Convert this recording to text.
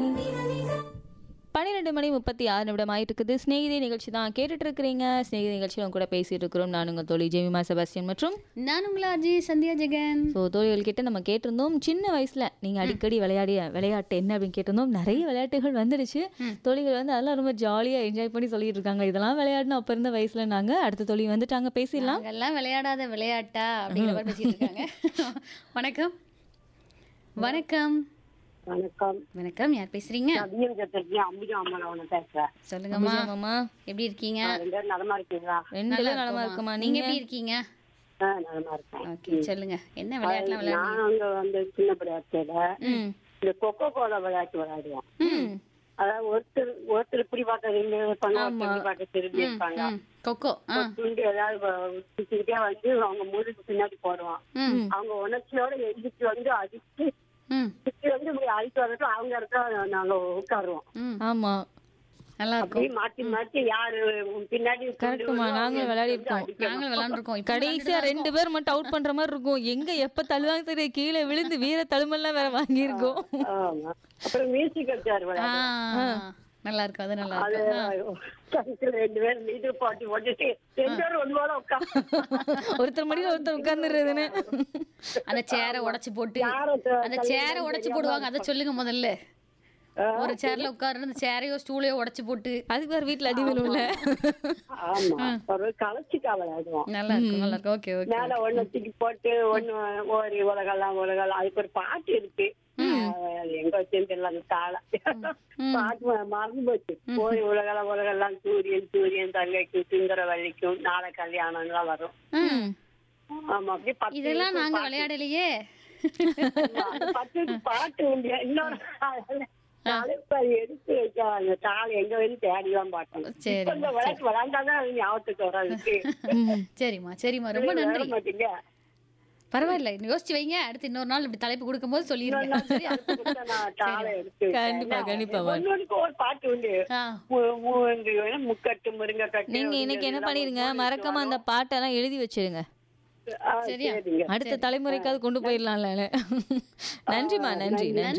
பன்னிரெண்டு மணி முப்பத்தி ஆறு நிமிடம் ஆயிட்டு இருக்குது ஸ்நேகிதி நிகழ்ச்சி தான் கேட்டுட்டு இருக்கிறீங்க ஸ்நேகிதி நிகழ்ச்சியில் உங்க கூட பேசிட்டு இருக்கிறோம் நான் உங்கள் தோழி ஜெமிமா செபாஸ்டியன் மற்றும் நான் உங்களா அஜய் சந்தியா ஜெகன் ஸோ தோழிகள் கிட்ட நம்ம கேட்டிருந்தோம் சின்ன வயசுல நீங்க அடிக்கடி விளையாடிய விளையாட்டு என்ன அப்படின்னு கேட்டிருந்தோம் நிறைய விளையாட்டுகள் வந்துடுச்சு தோழிகள் வந்து அதெல்லாம் ரொம்ப ஜாலியா என்ஜாய் பண்ணி சொல்லிட்டு இருக்காங்க இதெல்லாம் விளையாடணும் அப்ப இருந்த வயசுல நாங்க அடுத்த தோழி வந்துட்டாங்க பேசிடலாம் நாங்கெல்லாம் விளையாடாத விளையாட்டா அப்படிங்கிற மாதிரி பேசிட்டு இருக்காங்க வணக்கம் வணக்கம் வணக்கம் வணக்கம் யார் பேசுறீங்க நான் பிஎம் சத்திரத்துல அம்பிகா அம்மா ஒண்ணு பேசுறேன் சொல்லுங்கம்மா ஆமாம்மா எப்படி இருக்கீங்க ரெண்டு பேரும் நலமா இருக்கீங்களா ரெண்டு பேரும் நலமா இருக்குமா நீங்க நீங்க எப்படி இருக்கீங்க ஆ, நலமா இருக்கேன் ஓகே சொல்லுங்க என்ன விளையாட்டுலாம் விளையாடுங்க நாங்க வந்து சின்ன விளையாட்டுல ம் இந்த கொக்கோ கோலா விளையாட்டு விளையாடுவோம் ம் அதாவது ஒருத்தர் ஒருத்தர் இப்படி பார்க்க ரெண்டு இருப்பாங்க ஒருத்தர் இப்படி பார்க்க திரும்பி இருப்பாங்க ம், கொக்கோ ஆ துண்டு ஏதாவது வ- சுத்திக்கிட்டே வந்து அவங்க முதுகு பின்னாடி போடுவான் ம் அவங்க உணர்ச்சியோட எந்திரிச்சு வந்து அடிச்சு ம் சுத்தி வந்து இப்படி அழிச்சு வரட்டும் அவங்க இடத்துல நாங்க உட்காருவோம் ம் ஆமா நல்லா இருக்கும் அப்படியே மாத்தி மாத்தி யாரு பின்னாடி துண்டு கரெக்டுமா வருதோ நாங்களும் அவங்க விளையாடி வந்து இருக்கோம் நாங்களும் விளையாண்டுருக்கோம் இப்போ கடைசியா ரெண்டு பேர் மட்டும் அவுட் பண்ற மாதிரி இருக்கும் எங்க எப்ப தள்ளுவாங்க தெரியும் கீழே விழுந்து வீர தழுமெல்லாம் வேற வாங்கியிருக்கோம் ஆமா. அப்புறம் மியூசிக் வச்சாரு ஆ விளையாட்டு நல்லா இருக்கும் அது நல்லா அது இருக்கும் கடைசியில ரெண்டு பேரும் மீது பாட்டி போட்டுட்டு ரெண்டு பேரும் ஒன்று போல உட்காந்து ஒருத்தர் மடியில ஒருத்தர் உட்கார்ந்துருதுன்னு அந்த சேரை உடைச்சு போட்டு யாரை த- அந்த சேரை உடைச்சு போடுவாங்க அதை சொல்லுங்க முதல்ல ஒரு சேர்ல உட்காரு அந்த சேரையோ ஸ்டூலையோ உடைச்சு போட்டு அதுக்கு வேற வீட்டுல அடி விழும்ல ஆமா ஒரு களைச்சிக்கா விளையாடுவோம் நல்லா இருக்கும் நல்லா இருக்கும் ஓகே ஓகே மேல ஒண்ணு தூக்கி போட்டு ஒண்ணு ஓரி உலகெல்லாம் உலகெல்லாம் அதுக்கு ஒரு பாட்டு இருக்கு அது எங்க வச்சுன்னு தெரியல அந்த தாளம் பாட்டு ம- மறந்து போச்சு ஓரி உலகெல்லாம் உலகெல்லாம் சூரியன் சூரியன் தங்கைக்கும் சுந்தரவல்லிக்கும் நாளை கல்யாணம் எல்லாம் வரும் ம். ஆமா அப்படியே பத்து இதெல்லாம் நிமிஷம் நாங்க பாட்டு. விளையாடலையே அந்த பத்து பாட்டு உண்டு இன்னொரு தலைப்பை எடுத்து வைக்க அந்த தாள் எங்க வந்து தேடிலாம் பார்க்கணும் சரி, இப்ப இந்த விளையாட்டு விளையாண்டாதான் அது ஞாபகத்துக்கு வராதுக்கு சரிம்மா சரிம்மா ரொம்ப நன்றி மாட்டீங்க பரவாயில்ல யோசிச்சு வைங்க அடுத்து இன்னொரு நாள் இப்படி தலைப்பு கொடுக்கும்போது சொல்லிடுங்க சரியா தாளை எடுத்து கண்டிப்பா, கண்டிப்பா, வா. ஒன்னொருக்கு ஒரு பாட்டு உண்டு ஆ. மு- மூன்று முக்கட்டு முருங்கை கட்டு நீங்க இன்னைக்கு என்ன பண்ணிருங்க மறக்காம அந்த பாட்டெல்லாம் எழுதி வச்சிருங்க சரிங்க அடுத்த தலைமுறைக்காவது கொண்டு போயிடலாம்ல நன்றிமா நன்றி நன்றி